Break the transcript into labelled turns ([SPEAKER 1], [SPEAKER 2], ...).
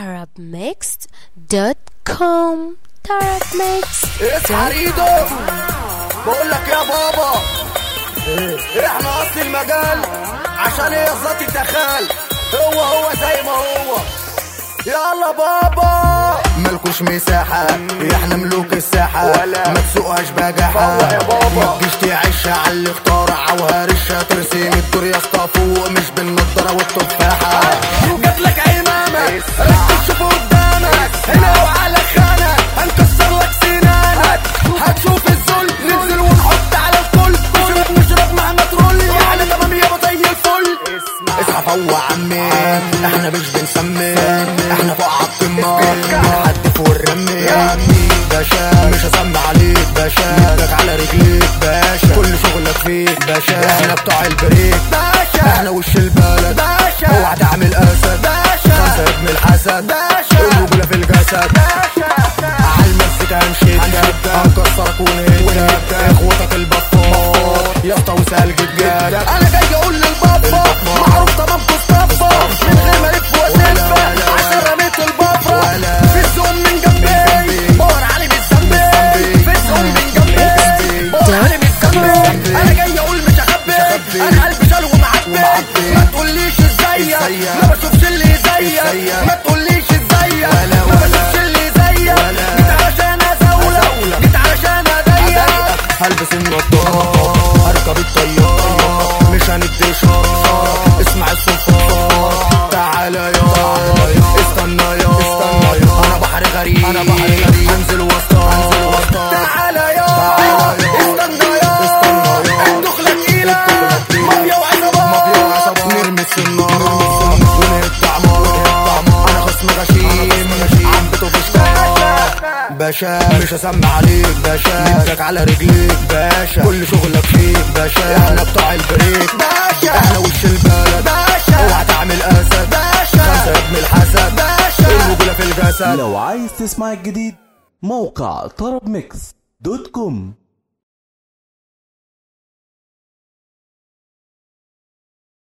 [SPEAKER 1] tarabmixed.com tarabmixed
[SPEAKER 2] اصحى ريدو بقول لك يا بابا احنا اصل المجال عشان هي ذاتي تخال هو هو زي ما هو يلا بابا مالكوش مساحة احنا ملوك الساحة ما تسوقهاش بجاحة ما تجيش تعيش على اللي اخترع وهرشة ترسم الدور يا اسطى فوق مش بالنضارة والتفاحة جات لك اي مامك ركز شوف قدامك هنا وعلى خانك هنكسر لك سنانك هتشوف الذل ننزل ونحط على الكل نشرب نشرب مهما ترول احنا تمام يابا زي الفل اصحى فوق عمي احنا مش بنسمي احنا فوق عالقمة حد فوق الرمي باشا مش هسمع عليك باشا ايدك على رجليك باشا كل شغلك فيك باشا احنا بتوع البريك باشا احنا وش البلد باشا اوعى تعمل اسد باشا خمسة ابن الحسد باشا الرجولة في الجسد باشا عالمزيكا هنشدك هنكسرك ونهدك اخوتك البطال يا اسطى وسهل جدا انا جاي اقول للبابا معروف تمام مصطفى من غير ما الف واسف عشان رميت البابا في الزون من جنبي بور علي من ذنبي في الزون من جنبي بور علي من ذنبي انا جاي اقول مش هخبي انا قلبي شال ومعبي ما تقوليش ازاي ما بشوفش اللي زيك ما تقوليش ازاي ما بشوفش اللي زيك جيت علشان ازولك جيت علشان اضيق هلبس النضارة اركب الطيارة مش هندي اشارة اسمع الصفارة تعالى يا استنى يا انا بحر غريب انا بحر غريب هنزل وسطا هنزل وسطا تعالى يا استنى يا الدخلة تقيلة مافيا وعصابات نرمي السنارة ونقطع عمار انا خصم غشيم عبته في شكاية باشا مش هسمع عليك باشا ايدك على رجليك باشا كل شغلك فيك باشا احنا بتوع البريك باشا احنا وش البلد باشا اوعى تعمل اسد باشا خمسة ابن الحسد باشا الرجولة في الجسد
[SPEAKER 3] لو عايز تسمع الجديد موقع طرب ميكس دوت كوم